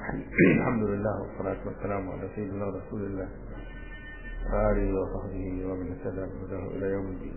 الحمد لله والصلاة والسلام على سيدنا رسول الله وآله وصحبه ومن اهتدى بهداه إلى يوم الدين.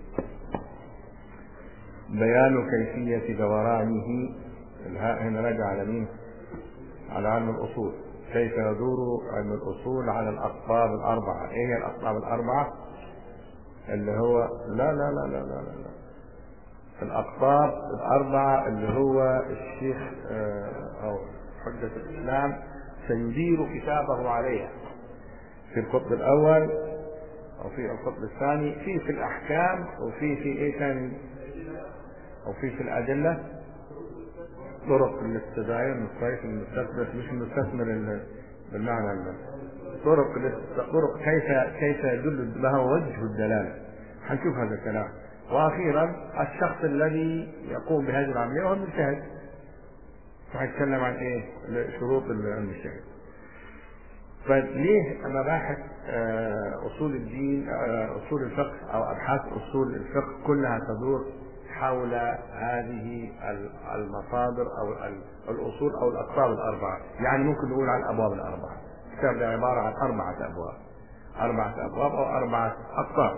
بيان كيفية دورانه الهاء هنا راجع على مين؟ على علم الأصول كيف يدور علم الأصول على الأقطاب الأربعة إيه هي الأقطاب الأربعة؟ اللي هو لا لا لا لا لا لا, لا. الأقطاب الأربعة اللي هو الشيخ أو حجة الإسلام سيدير كتابه عليها في القطب الأول أو في القطب الثاني في في الأحكام وفي في إيه ثاني أو في في الأدلة طرق الاستدعاء المستيقظ المستثمر مش المستثمر بالمعنى طرق طرق كيف كيف يدل لها وجه الدلالة هنشوف هذا الكلام واخيرا الشخص الذي يقوم بهذه العمليه هو المجتهد وهيتكلم عن ايه شروط المجتهد طيب ليه مباحث اصول الدين اصول الفقه او ابحاث اصول الفقه كلها تدور حول هذه المصادر او الاصول او الاقطاب الاربعه يعني ممكن نقول عن الابواب الاربعه الكتاب ده عباره عن اربعه ابواب اربعه ابواب او اربعه اقطاب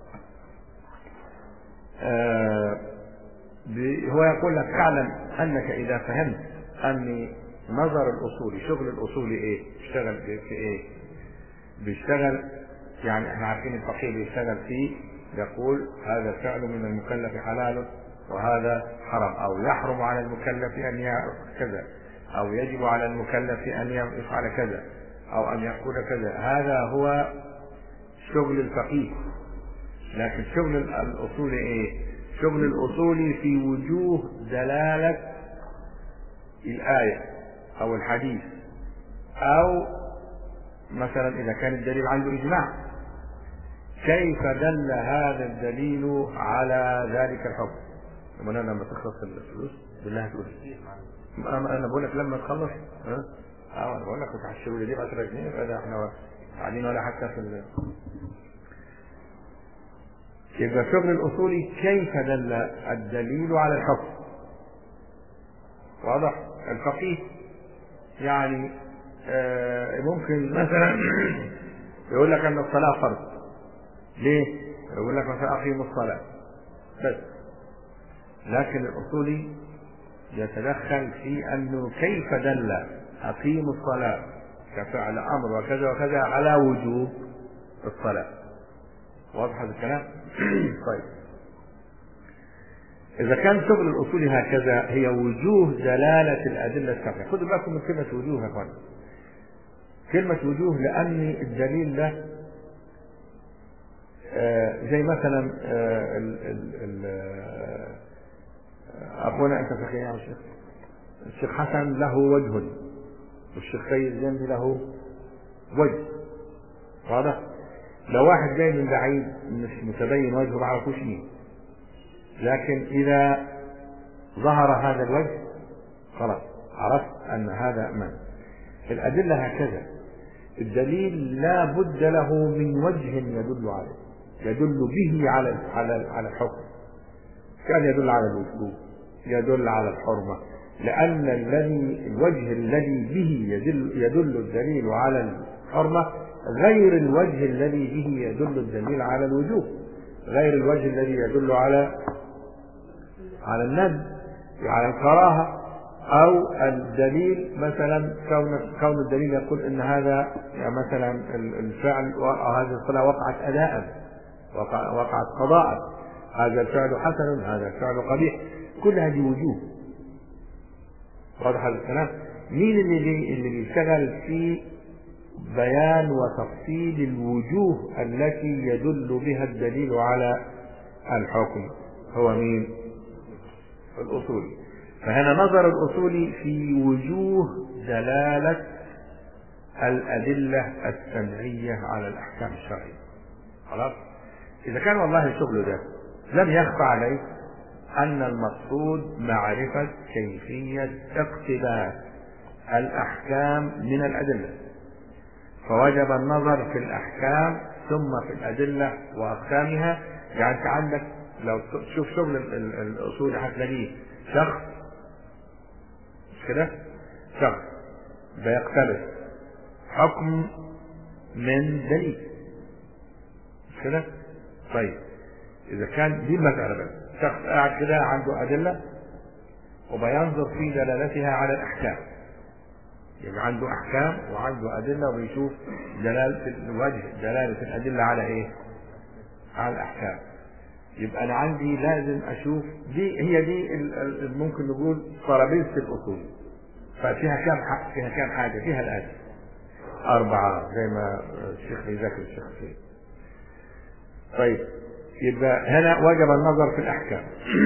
آه هو يقول لك اعلم انك اذا فهمت ان نظر الاصولي شغل الاصولي ايه؟ بيشتغل في ايه؟ بيشتغل يعني احنا عارفين الفقيه بيشتغل فيه يقول هذا الفعل من المكلف حلال وهذا حرام او يحرم على المكلف ان يعرف كذا او يجب على المكلف ان يفعل كذا او ان يقول كذا هذا هو شغل الفقيه لكن شغل الاصولي ايه شغل الاصولي في وجوه دلاله الايه او الحديث او مثلا اذا كان الدليل عنده اجماع كيف دل هذا الدليل على ذلك الحكم طب انا لما تخلص الفلوس بالله تقول انا بقول لك لما تخلص ها اه انا بقول لك وتعشروا لي دي ب 10 جنيه فده احنا قاعدين ولا حتى في ال... يبقى شغل الاصولي كيف دل الدليل على الحكم واضح الفقيه يعني آه ممكن مثلا يقول لك ان الصلاه فرض ليه يقول لك مثلا اقيموا الصلاه بس لكن الاصولي يتدخل في انه كيف دل اقيموا الصلاه كفعل امر وكذا وكذا على وجوب الصلاه واضح هذا الكلام طيب إذا كان شغل الأصول هكذا هي وجوه دلالة الأدلة الشرعية خدوا بالكم من كلمة وجوه يا أخوان كلمة وجوه لأن الدليل ده آه زي مثلا آه ال ال ال أخونا أنت فقيه يا شيخ الشيخ حسن له وجه والشيخ سيد جنبي له وجه واضح؟ لو واحد جاي من بعيد مش متبين وجهه ما عرفوش مين لكن اذا ظهر هذا الوجه خلاص عرفت ان هذا من الادله هكذا الدليل لا بد له من وجه يدل عليه يدل به على على على الحكم كان يدل على الوجوب يدل على الحرمه لان الذي الوجه الذي به يدل يدل الدليل على الحرمه غير الوجه الذي به يدل الدليل على الوجوب غير الوجه الذي يدل على على الندب على الكراهة أو الدليل مثلا كون كون الدليل يقول أن هذا يعني مثلا الفعل أو هذه الصلاة وقعت أداء وقع وقعت قضاء هذا الفعل حسن هذا الفعل قبيح كل هذه وجوه واضح هذا الكلام مين اللي اللي بيشتغل في بيان وتفصيل الوجوه التي يدل بها الدليل على الحكم هو مين الأصولي فهنا نظر الأصولي في وجوه دلالة الأدلة السمعية على الأحكام الشرعية خلاص إذا كان والله الشغل ده لم يخفى عليه أن المقصود معرفة كيفية اقتباس الأحكام من الأدلة فوجب النظر في الأحكام ثم في الأدلة وأقسامها يعني أنت عندك لو تشوف شغل الأصول هتلاقيه شخص مش كده؟ شخص بيقتبس حكم من دليل مش كده؟ طيب إذا كان دي المسألة بس شخص قاعد كده عنده أدلة وبينظر في دلالتها على الأحكام يبقى عنده أحكام وعنده أدلة وبيشوف دلالة الوجه دلالة الأدلة على إيه؟ على الأحكام يبقى أنا عندي لازم أشوف دي هي دي ال- ال- ممكن نقول ترابيزة الأصول ففيها كام ح- فيها كام حاجة فيها الآتي أربعة زي ما الشيخ بيذاكر الشيخ فيه طيب يبقى هنا وجب النظر في الأحكام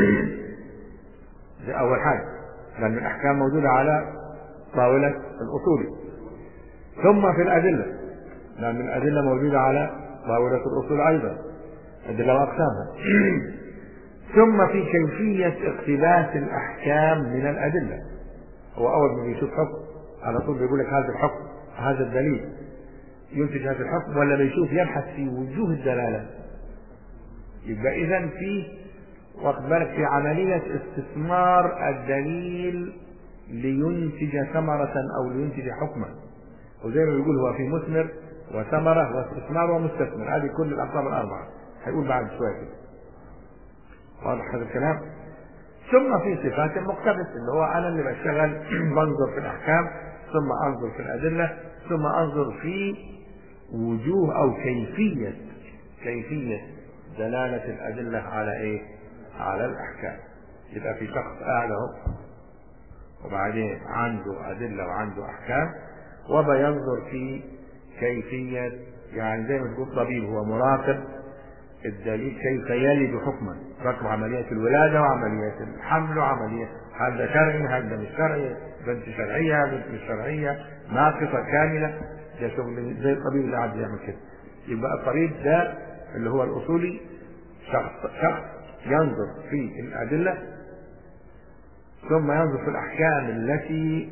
دي أول حاجة لأن الأحكام موجودة على طاولة الأصول ثم في الأدلة لأن الأدلة موجودة على طاولة الأصول أيضا أدلة وأقسامها ثم في كيفية اقتباس الأحكام من الأدلة هو أول ما بيشوف حكم على طول بيقول لك هذا الحكم هذا الدليل ينتج هذا الحكم ولا بيشوف يبحث في وجوه الدلالة يبقى إذا في واخد بالك في عملية استثمار الدليل لينتج ثمرة أو لينتج حكما وزي ما بيقول هو في مثمر وثمرة واستثمار ومستثمر هذه كل الأقسام الأربعة هيقول بعد شوية كده واضح هذا الكلام ثم في صفات المقتبس اللي هو أنا اللي بشتغل بنظر في الأحكام ثم أنظر في الأدلة ثم أنظر في وجوه أو كيفية كيفية دلالة الأدلة على إيه؟ على الأحكام يبقى في شخص قاعد أهو وبعدين عنده أدلة وعنده أحكام وبينظر في كيفية يعني زي ما تقول طبيب هو مراقب الدليل كيف يلد حكما رقم عملية الولادة وعملية الحمل وعملية هل ده شرعي هل ده مش شرعي بنت شرعية بنت مش شرعية ناقصة كاملة ده شغل زي الطبيب اللي قاعد يعمل كده يبقى الطبيب ده اللي هو الأصولي شخص شخص ينظر في الأدلة ثم ينظر في الأحكام التي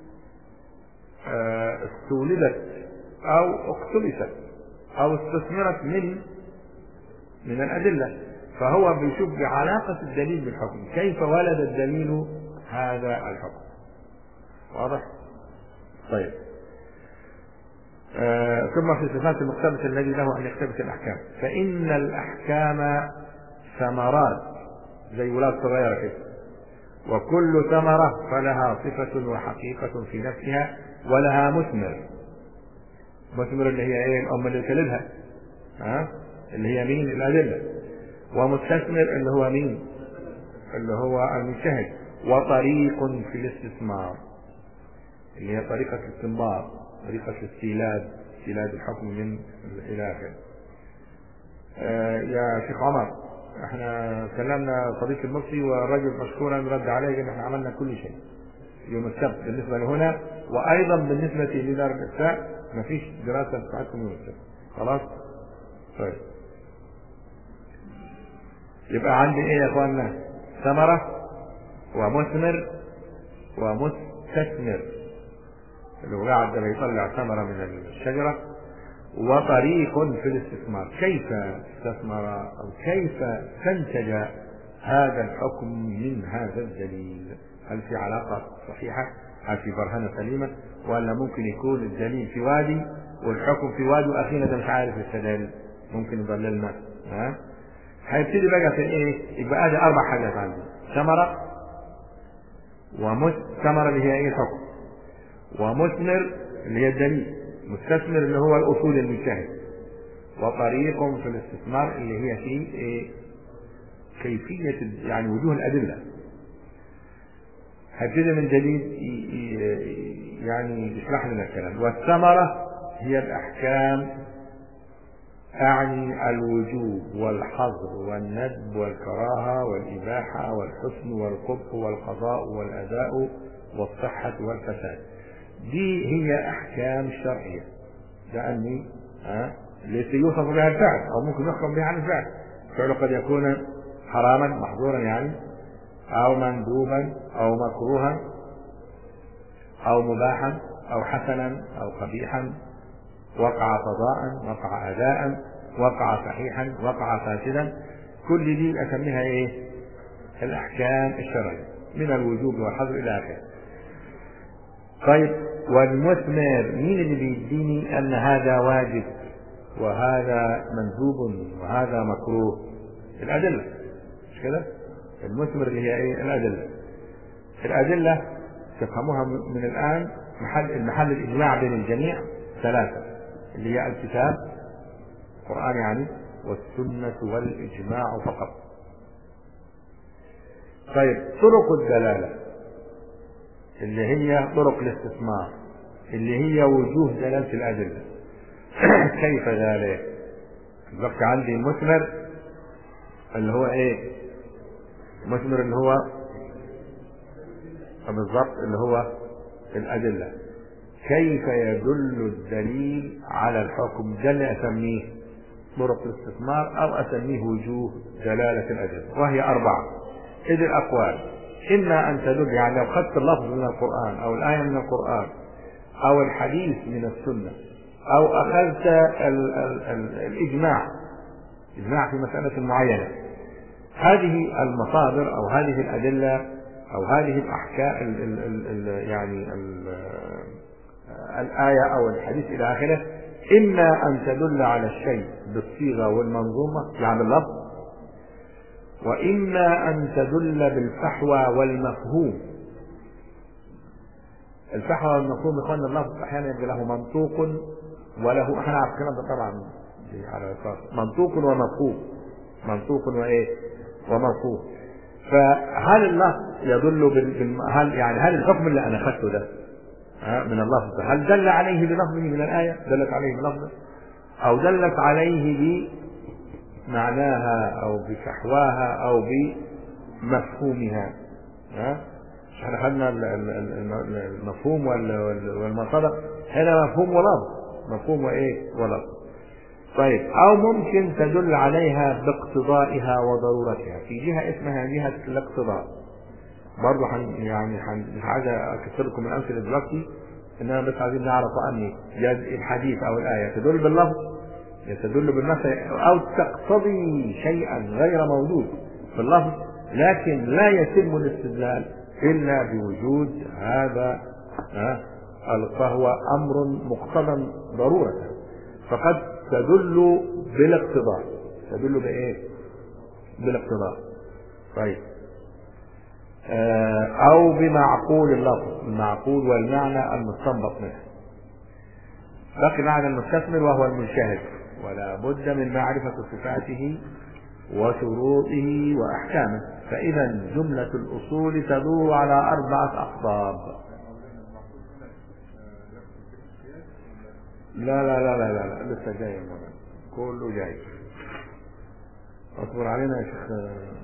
آه، استولدت أو اقتبست أو استثمرت من من الأدلة فهو بيشوف بعلاقة الدليل بالحكم كيف ولد الدليل هذا الحكم واضح؟ طيب آه ثم في صفات المقتبس الذي له أن يقتبس الأحكام فإن الأحكام ثمرات زي ولاد صغيرة كده وكل ثمرة فلها صفة وحقيقة في نفسها ولها مثمر مثمر اللي هي ايه الأم اللي تلدها ها اللي هي مين الأدلة ومستثمر اللي هو مين اللي هو المجتهد وطريق في الاستثمار اللي هي طريقة الاستنباط طريقة الاستيلاد استيلاد الحكم من إلى آخره آه يا شيخ عمر احنا كلمنا صديق المصري والرجل مشكورا رد عليه ان احنا عملنا كل شيء يوم السبت بالنسبه لهنا وايضا بالنسبه لدار الافتاء مفيش دراسه بتاعتكم يوم السبت خلاص طيب يبقى عندي ايه يا اخوانا ثمره ومثمر ومستثمر اللي هو قاعد ده بيطلع ثمره من الشجره وطريق في الاستثمار كيف استثمر أو كيف استنتج هذا الحكم من هذا الدليل هل في علاقة صحيحة هل في برهنة سليمة ولا ممكن يكون الدليل في وادي والحكم في وادي وأخينا ده مش عارف يستدل ممكن يضللنا ها هيبتدي بقى في ايه يبقى ادي اربع حاجات عندي ثمرة ومس ثمرة اللي هي ايه الحكم ومثمر اللي هي الدليل مستثمر اللي هو الاصول المجتهد وطريق في الاستثمار اللي هي في إيه؟ كيفية يعني وجوه الأدلة هبتدي من جديد يعني يشرح لنا الكلام والثمرة هي الأحكام أعني الوجوب والحظر والندب والكراهة والإباحة والحسن والقبح والقضاء والأداء والصحة والفساد دي هي أحكام شرعية لأني ها التي يوصف بها الفعل أو ممكن يحكم بها عن الفعل الفعل قد يكون حراما محظورا يعني أو مندوبا أو مكروها أو مباحا أو حسنا أو قبيحا وقع قضاء وقع أداء وقع صحيحا وقع فاسدا كل دي أسميها إيه؟ الأحكام الشرعية من الوجوب والحظر إلى آخره طيب والمثمر مين اللي بيديني ان هذا واجب وهذا مندوب وهذا مكروه الادله مش كده المثمر اللي هي ايه الادله الادله تفهموها من الان محل المحل الاجماع بين الجميع ثلاثه اللي هي الكتاب القران يعني والسنه والاجماع فقط طيب طرق الدلاله اللي هي طرق الاستثمار اللي هي وجوه دلالة الأدلة كيف ذلك؟ بالضبط عندي مثمر اللي هو ايه؟ مثمر اللي هو بالضبط اللي هو الأدلة كيف يدل الدليل على الحكم ده اللي أسميه طرق الاستثمار أو أسميه وجوه دلالة الأدلة وهي أربعة إذ الأقوال إما أن تدل يعني لو أخذت اللفظ من القرآن أو الآية من القرآن أو الحديث من السنة أو أخذت ال ال ال الإجماع إجماع في مسألة معينة هذه المصادر أو هذه الأدلة أو هذه الأحكام ال ال ال ال يعني ال الآية أو الحديث إلى آخره إما أن تدل على الشيء بالصيغة والمنظومة يعني اللفظ وإما أن تدل بالفحوى والمفهوم الفحوى والمفهوم يقال اللفظ أحيانا يبقى له منطوق وله احنا عارف الكلام ده طبعا على منطوق ومفهوم منطوق وايه ومفهوم فهل اللفظ يدل بال... هل يعني هل الحكم اللي انا اخذته ده من اللفظ هل دل عليه بلفظه من الايه دلت عليه بلفظه او دلت عليه بمعناها او بفحواها او بمفهومها ها احنا خدنا المفهوم والمصدر هنا مفهوم ولفظ مفهوم وايه ولفظ طيب او ممكن تدل عليها باقتضائها وضرورتها في جهه اسمها جهه الاقتضاء برضه حن يعني حن مش عايز اكثر لكم الامثله دلوقتي انما بس عايزين نعرف ان الحديث او الايه تدل باللفظ تدل بالنص او تقتضي شيئا غير موجود في اللفظ لكن لا يتم الاستدلال الا بوجود هذا فهو امر مقتضى ضروره فقد تدل بالاقتضاء تدل بايه بالاقتضاء طيب او بمعقول اللفظ المعقول والمعنى المستنبط منه بقي معنى المستثمر وهو المنشهد ولا بد من معرفة صفاته وشروطه وأحكامه فإذا جملة الأصول تدور على أربعة أقطاب لا لا لا لا لا, لا. لسه جاي الموضوع كله جاي اصبر علينا يا شيخ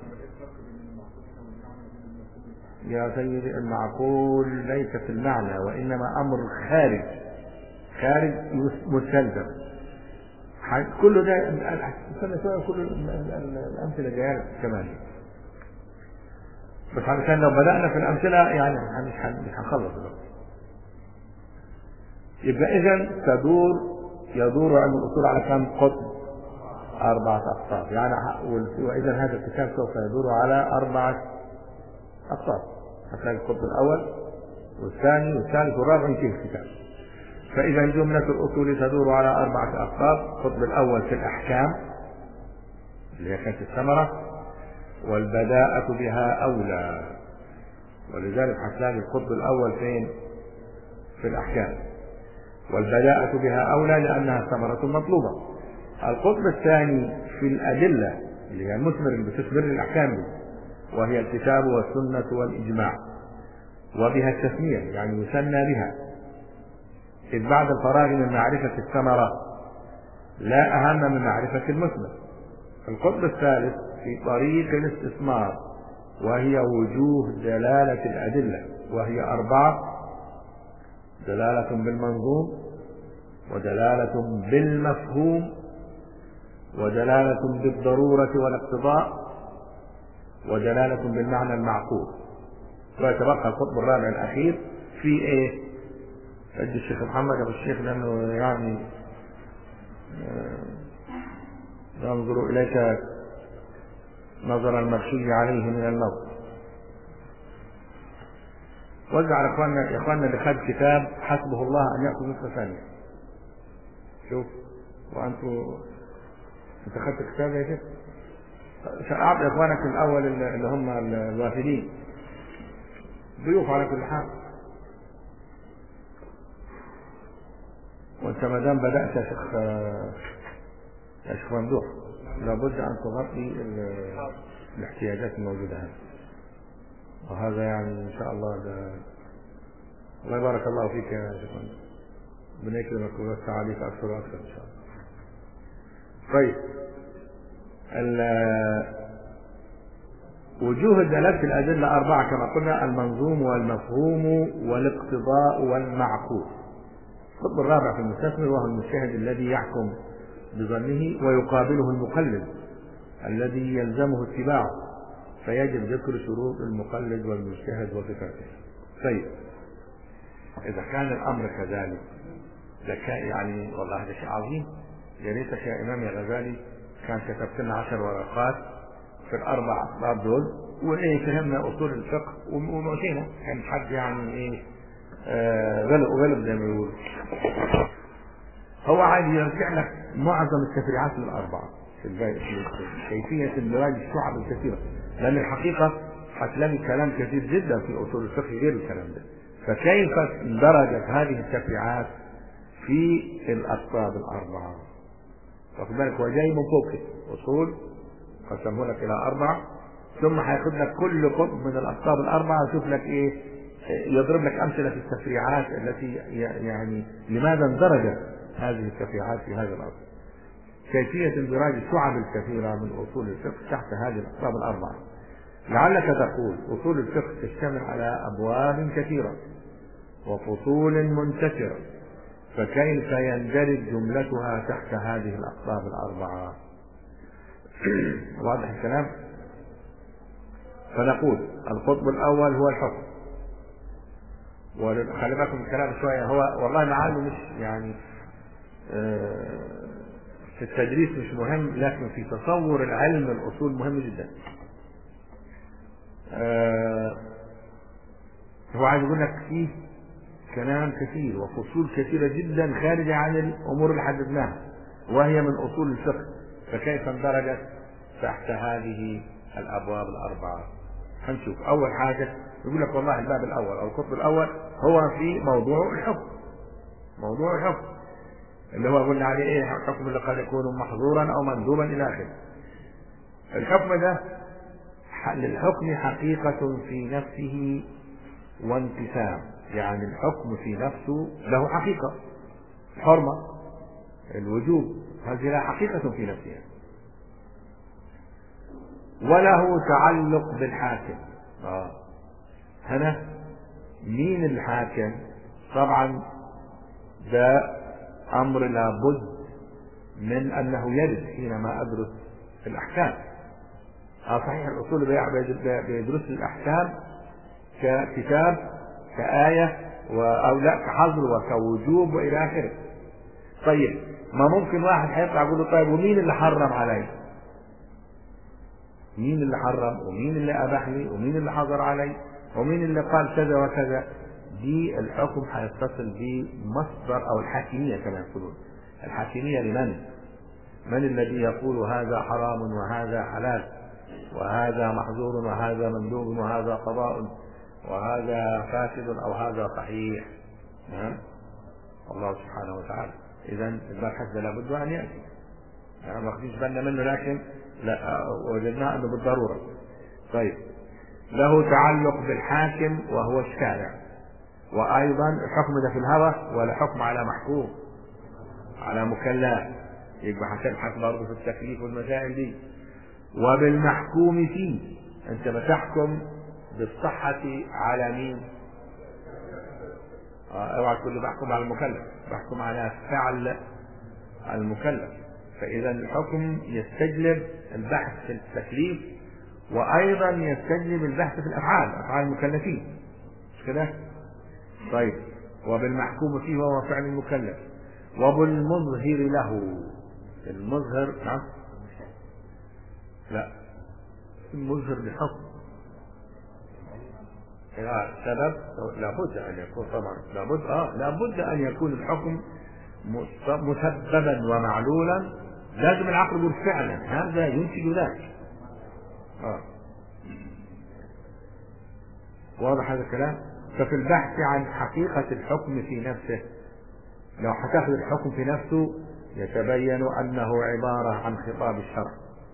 يا سيدي المعقول ليس في المعنى وإنما أمر خارج خارج مستلزم كل ده استنى شويه كل الامثله جايه كمان بس علشان لو بدانا في الامثله يعني مش مش هنخلص دلوقتي يبقى اذا تدور يدور علم الاصول على كم قطب أربعة أقطاب يعني وإذا هذا الكتاب سوف يدور على أربعة أقطاب هتلاقي القطب الأول والثاني والثالث والرابع ينتهي الكتاب فإذا جملة الأصول تدور على أربعة أقطاب القطب الأول في الأحكام اللي هي كانت الثمرة والبداءة بها أولى ولذلك هتلاقي القطب الأول فين؟ في الأحكام والبداءة بها أولى لأنها ثمرة مطلوبة القطب الثاني في الأدلة اللي هي المثمر اللي بتثمر الأحكام دي وهي الكتاب والسنة والإجماع وبها التسمية يعني يسمى بها إذ بعد الفراغ من معرفة الثمرة لا أهم من معرفة المثمر القطب الثالث في طريق الاستثمار وهي وجوه دلالة الأدلة وهي أربعة دلالة بالمنظوم ودلالة بالمفهوم ودلالة بالضرورة والاقتضاء ودلالة بالمعنى المعقول ويتبقى القطب الرابع الأخير في إيه؟ عند الشيخ محمد أبو الشيخ لأنه يعني ننظر إليك نظر المغشي عليه من الموت وزع على اخواننا يا اخواننا اللي خد كتاب حسبه الله ان ياخذ نصف ثانيه شوف وانتم انت خدت كتاب يا شيخ اعطي اخوانك الاول اللي هم الوافدين ضيوف على كل حال وانت ما دام بدات يا شيخ يا شيخ ممدوح لابد ان تغطي الاحتياجات الموجوده هذه وهذا يعني ان شاء الله ده الله يبارك الله فيك يا شيخ ممدوح ربنا يكرمك ويوسع عليك اكثر واكثر ان شاء الله طيب وجوه دلالة الأدلة أربعة كما قلنا المنظوم والمفهوم والاقتضاء والمعقول القطب الرابع في المستثمر وهو المجتهد الذي يحكم بظنه ويقابله المقلد الذي يلزمه اتباعه فيجب ذكر شروط المقلد والمجتهد وصفاته طيب إذا كان الأمر كذلك ذكاء يعني والله هذا شيء عظيم يا ريتك يا إمام يا غزالي كان كتبت لنا عشر ورقات في الأربع أسباب دول وإيه فهمنا أصول الفقه ومشينا كان حد يعني إيه آه غلب وغلب زي ما يقول هو عايز يرجع لك معظم التفريعات الأربعة في كيفية اندراج الشعب الكثيرة لأن الحقيقة هتلاقي كلام كثير جدا في أصول الفقه غير الكلام ده فكيف اندرجت هذه التفريعات في الأسباب الأربعة واخد بالك هو جاي من فوق أصول قسمه لك إلى أربعة ثم هياخد لك كل قطب من الأقطاب الأربعة يشوف لك إيه يضرب لك أمثلة في التفريعات التي يعني لماذا اندرجت هذه التفريعات في هذا الأصل كيفية اندراج الشعب الكثيرة من أصول الفقه تحت هذه الأقطاب الأربعة لعلك تقول أصول الفقه تشتمل على أبواب كثيرة وفصول منتشرة فكيف يندرج جملتها تحت هذه الأقطاب الأربعة واضح الكلام فنقول القطب الأول هو الحكم وخلي بالكم الكلام شوية هو والله معاني مش يعني في التدريس مش مهم لكن في تصور العلم الأصول مهم جدا هو عايز يقول لك فيه كلام كثير وفصول كثيرة جدا خارجة عن الأمور اللي حددناها وهي من أصول الفقه فكيف اندرجت تحت هذه الأبواب الأربعة هنشوف أول حاجة يقول لك والله الباب الأول أو القطب الأول هو في موضوع الحكم موضوع الحكم اللي هو قلنا عليه ايه الحكم اللي قد يكون محظورا او مندوبا الى اخره الحكم ده للحكم حقيقة في نفسه وانتساب يعني الحكم في نفسه له حقيقة الحرمة الوجوب هذه لها حقيقة في نفسها وله تعلق بالحاكم آه. هنا مين الحاكم طبعا ده امر لابد من انه يرد حينما ادرس الاحكام اه صحيح الاصول بيدرس الاحكام ككتاب كآية أو لا كحظر وكوجوب وإلى آخره. طيب ما ممكن واحد هيطلع يقول له طيب ومين اللي حرم علي؟ مين اللي حرم ومين اللي أباح لي ومين اللي حظر علي ومين اللي قال كذا وكذا دي الحكم هيتصل بمصدر أو الحاكمية كما يقولون الحاكمية لمن؟ من الذي يقول هذا حرام وهذا حلال وهذا محظور وهذا مندوب وهذا قضاء وهذا فاسد او هذا صحيح نعم الله سبحانه وتعالى اذا المبحث ده لابد ان ياتي يعني ما خديش بالنا منه لكن لا وجدناه انه بالضروره طيب له تعلق بالحاكم وهو الشارع وايضا الحكم ده في الهوى ولا حكم على محكوم على مكلف يبقى هتبحث برضه في التكليف والمسائل دي وبالمحكوم فيه انت بتحكم بالصحة على مين؟ آه اوعى تقول لي بحكم على المكلف، بحكم على فعل المكلف، فإذا الحكم يستجلب البحث في التكليف وأيضا يستجلب البحث في الأفعال، أفعال المكلفين. مش كده؟ طيب وبالمحكوم فيه وهو فعل المكلف وبالمظهر له المظهر نعم لا المظهر لحكم إذا سبب لابد أن يكون طبعا لابد آه لابد أن يكون الحكم مسببا ومعلولا لازم العقل يقول فعلا هذا ينتج ذلك آه. واضح هذا الكلام ففي البحث عن حقيقة الحكم في نفسه لو هتاخذ الحكم في نفسه يتبين أنه عبارة عن خطاب الشرع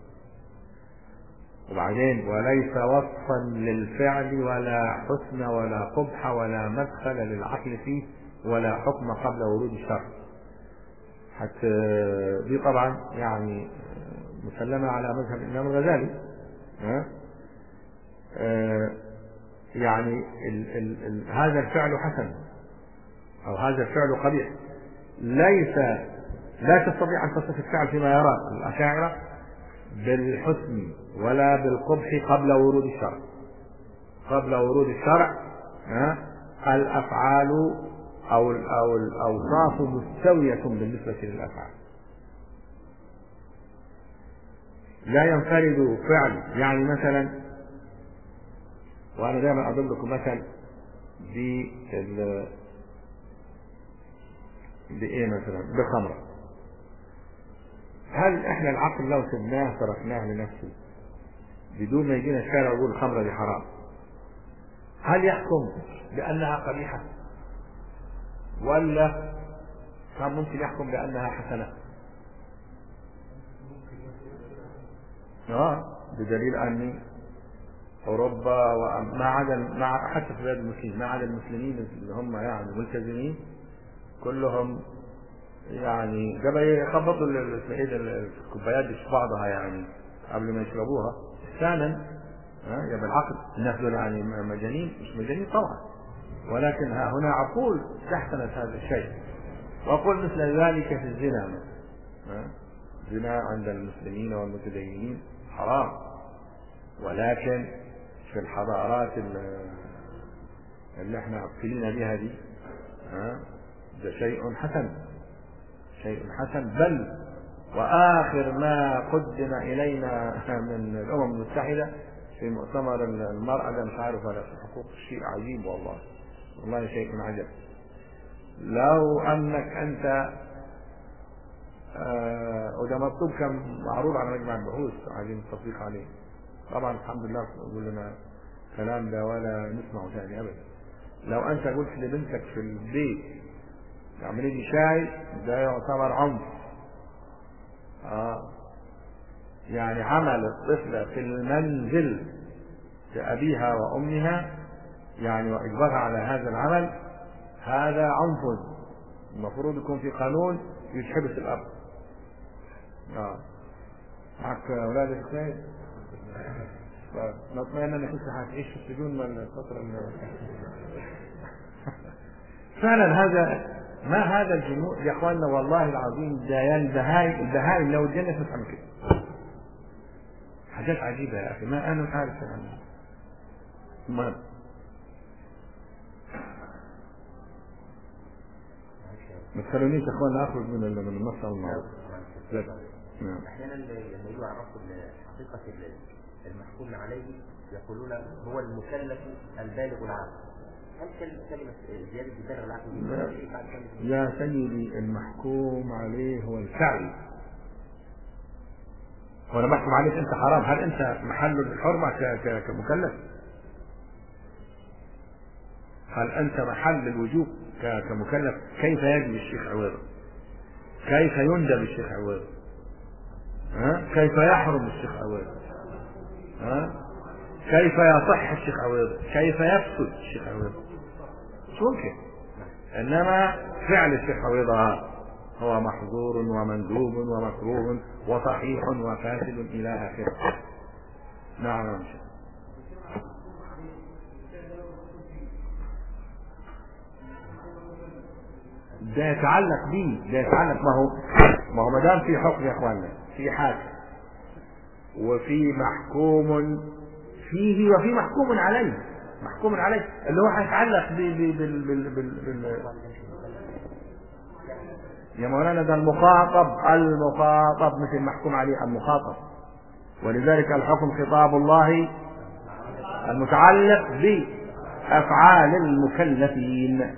وبعدين وليس وصفا للفعل ولا حسن ولا قبح ولا مدخل للعقل فيه ولا حكم قبل ورود الشرع حتى دي طبعا يعني مسلمة على مذهب الإمام الغزالي ها آه يعني ال ال ال هذا الفعل حسن أو هذا الفعل قبيح ليس لا تستطيع أن تصف الفعل فيما يرى الأشاعرة بالحسن ولا بالقبح قبل ورود الشرع قبل ورود الشرع ها الأفعال أو أو الأوصاف مستوية بالنسبة للأفعال لا ينفرد فعل يعني مثلا وأنا دائما أضرب لكم مثل بال بإيه مثلا بخمرة هل إحنا العقل لو سبناه تركناه لنفسه بدون ما يجينا الشارع ويقول الخمرة دي حرام هل يحكم بأنها قبيحة ولا كان ممكن يحكم بأنها حسنة اه بدليل أن أوروبا وما عدا مع حتى في بلاد المسلمين ما عدا المسلمين اللي هم يعني ملتزمين كلهم يعني قبل يخبطوا الكوبايات دي في بعضها يعني قبل ما يشربوها ثانا يا بالعقل الناس دول يعني مجانين مش مجانين طبعا ولكن ها هنا عقول تحتنت هذا الشيء وأقول مثل ذلك في الزنا الزنا عند المسلمين والمتدينين حرام ولكن في الحضارات اللي احنا ابتلينا بها دي ده شيء حسن شيء حسن بل واخر ما قدم الينا من الامم المتحده في مؤتمر المرأة ده مش عارف ولا في حقوق شيء عجيب والله والله شيء عجب لو انك انت آه وده مطلوب كان معروض على مجمع البحوث عايزين التطبيق عليه طبعا الحمد لله يقول لنا الكلام ده ولا نسمعه ثاني ابدا لو انت قلت لبنتك في البيت اعملي لي شاي ده يعتبر عنف اه يعني عمل الطفلة في المنزل لأبيها وأمها يعني وإجبارها على هذا العمل هذا عنف المفروض يكون في قانون يتحبس الأب اه معك أولادك ازاي؟ نطمئن انك لسه هتعيش في السجون من الفترة فعلا هذا ما هذا الجنون يا اخواننا والله العظيم ده البهايم البهايم لو الجنة تفهم كده حاجات عجيبة يا اخي ما انا مش عارف يعني المهم ما تخلونيش يا اخوانا اخرج من من النص او المعروف نعم احيانا لما يجوا يعرفوا حقيقة المحكوم عليه يقولون هو المكلف البالغ العاقل هل كلمة زيادة البالغ العاقل يا سيدي المحكوم عليه هو الفعل وانا بحكم عليك انت حرام هل انت محل الحرمة كمكلف هل انت محل الوجوب كمكلف كيف يجب الشيخ عويضة كيف يندب الشيخ عويضة ها كيف يحرم الشيخ عويضة ها كيف يصح الشيخ عويضة كيف يفسد الشيخ عويضة مش ممكن انما فعل الشيخ عويضة هو محظور ومندوب ومكروه وصحيح وفاسد الى اخره نعم يا شيخ ده يتعلق بيه ده يتعلق ما هو ما هو ما دام في حكم يا اخوانا في حاكم وفي محكوم فيه وفي محكوم عليه محكوم عليه اللي هو هيتعلق بال بال بال بال بال يا مولانا ده المخاطب المخاطب مثل المحكوم عليه المخاطب ولذلك الحكم خطاب الله المتعلق ب أفعال المكلفين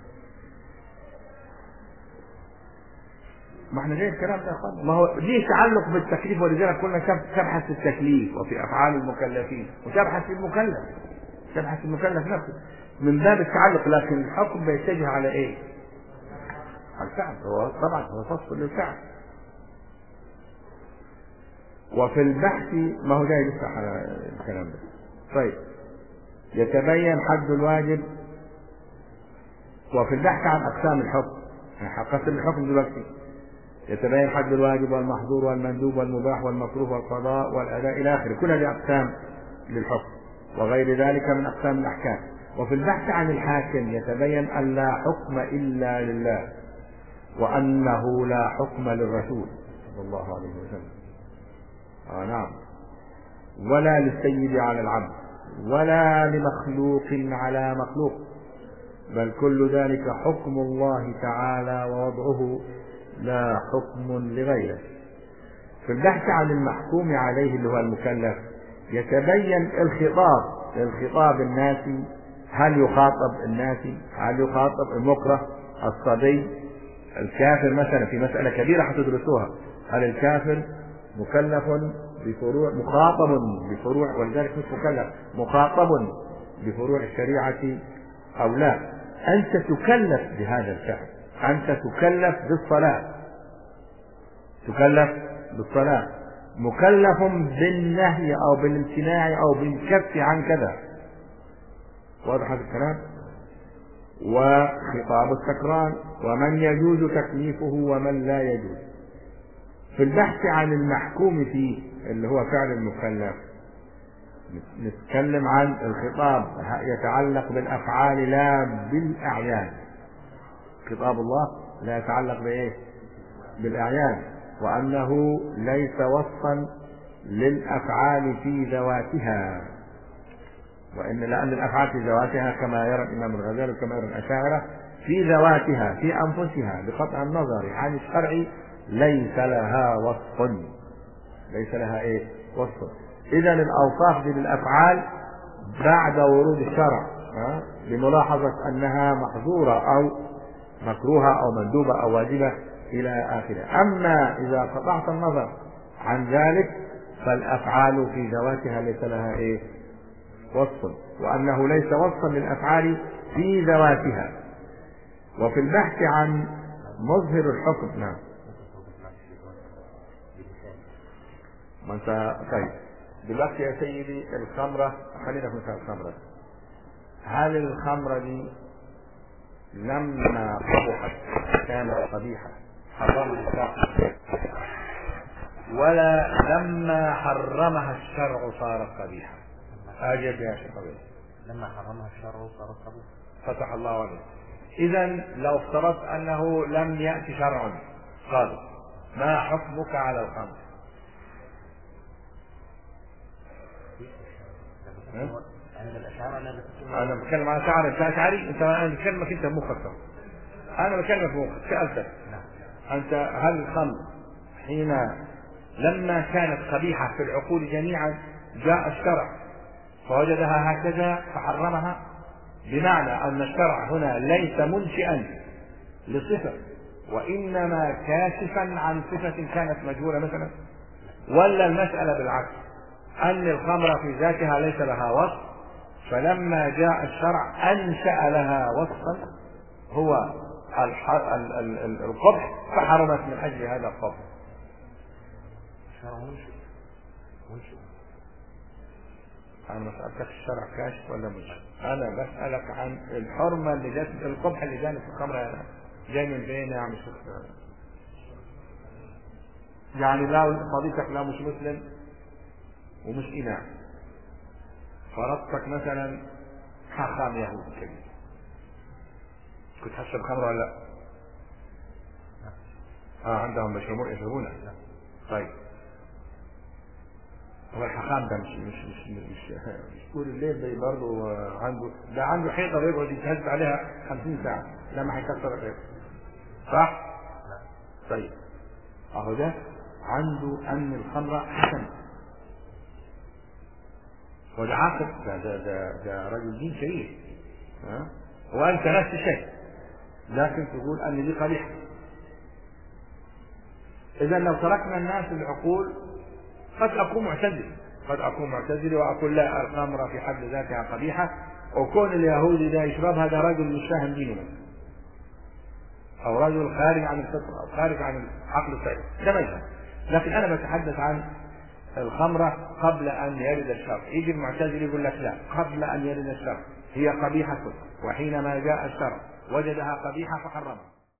ما احنا جاي الكلام ده يا اخوان ما هو ليه تعلق بالتكليف ولذلك قلنا تب- تبحث في التكليف وفي افعال المكلفين وتبحث في المكلف تبحث في المكلف نفسه من باب التعلق لكن الحكم بيتجه على ايه؟ على الفعل هو طبعا هو فصل للفعل وفي البحث ما هو جاي لسه على الكلام ده طيب يتبين حد الواجب وفي البحث عن اقسام الحكم انا هقسم الحكم دلوقتي يتبين حد الواجب والمحظور والمندوب والمباح والمكروه والقضاء والاداء الى اخره كل هذه اقسام للحكم وغير ذلك من اقسام الاحكام وفي البحث عن الحاكم يتبين ان لا حكم الا لله وانه لا حكم للرسول صلى الله عليه وسلم آه نعم ولا للسيد على العبد ولا لمخلوق على مخلوق بل كل ذلك حكم الله تعالى ووضعه لا حكم لغيره في البحث عن المحكوم عليه اللي هو المكلف يتبين الخطاب الخطاب الناسي هل يخاطب الناسي هل يخاطب المكره الصبي الكافر مثلا في مسألة كبيرة حتدرسوها هل الكافر مكلف بفروع مخاطب بفروع ولذلك مش مكلف مخاطب بفروع الشريعة أو لا أنت تكلف بهذا الفعل أنت تكلف بالصلاة تكلف بالصلاة مكلف بالنهي أو بالامتناع أو بالكف عن كذا واضح هذا الكلام وخطاب السكران ومن يجوز تكليفه ومن لا يجوز في البحث عن المحكوم فيه اللي هو فعل المكلف نتكلم عن الخطاب يتعلق بالافعال لا بالاعيان خطاب الله لا يتعلق بايه بالاعيان وانه ليس وصفا للافعال في ذواتها وان لان الافعال في ذواتها كما يرى الامام الغزالي وكما يرى الاشاعره في ذواتها في انفسها بقطع النظر عن الشرع ليس لها وصف ليس لها ايه وصف اذا الاوصاف دي للافعال بعد ورود الشرع ها؟ بملاحظه انها محظوره او مكروهه او مندوبه او واجبه الى اخره اما اذا قطعت النظر عن ذلك فالافعال في ذواتها ليس لها ايه وصف وانه ليس وصفا للافعال في ذواتها وفي البحث عن مظهر الحكم نعم ما انت طيب دلوقتي يا سيدي الخمرة خلينا في مثال الخمرة هل الخمرة دي لما قبحت كانت قبيحة حرمها الشرع ولا لما حرمها الشرع صارت قبيحة أجب يا شيخ أبي لما حرمها الشرع صارت قبول فتح الله عليك إذا لو افترضت أنه لم يأتي شرع صادق ما حكمك على الخمر؟ عند الأشاعرة لا بتكون انا بتكلم عن شعر انت اشعري انت انا بكلمك انت بمخك طبعا. انا بكلمك بمخك سالتك نعم انت هل الخمر حين لما كانت قبيحه في العقول جميعا جاء الشرع فوجدها هكذا فحرمها بمعنى ان الشرع هنا ليس منشئا لصفه وانما كاشفا عن صفه كانت مجهوله مثلا ولا المساله بالعكس ان الخمر في ذاتها ليس لها وصف فلما جاء الشرع انشا لها وصفا هو الح- ال- ال- ال- القبح فحرمت من اجل هذا القبح الشرع منشئ منشئ انا ما سالتك الشرع كاشف ولا مش انا بسالك عن الحرمه اللي جت القبح اللي جاني في الخمر يعني جاي من فين يا عم الشيخ يعني لا صديقك لا مش مسلم ومش إمام فرضتك مثلا حاخام يهودي كبير كنت هتشرب خمر ولا لا؟ اه عندهم بيشربون يشربونها طيب هو الحخام ده مش مش مش مش, مش طول الليل ده برضه عنده ده عنده حيطه بيقعد يتهز عليها 50 ساعه لما هيكسر الحيطه صح؟ طيب اهو ده عنده ان الخمر حسن وده عاقل ده ده ده ده رجل دين شريف ها؟ وأنت نفس الشيء لكن تقول أن دي قبيحة إذا لو تركنا الناس العقول قد أكون معتزل قد أكون معتزل وأقول لا الخمرة في حد ذاتها قبيحة وكون اليهودي ده يشربها ده رجل مش فاهم دينه أو رجل خارج عن الفطرة أو خارج عن العقل السليم ده مذهب لكن أنا بتحدث عن الخمرة قبل أن يرد الشر يجي المعتزل يقول لك لا قبل أن يرد الشر هي قبيحة وحينما جاء الشر وجدها قبيحة فحرمها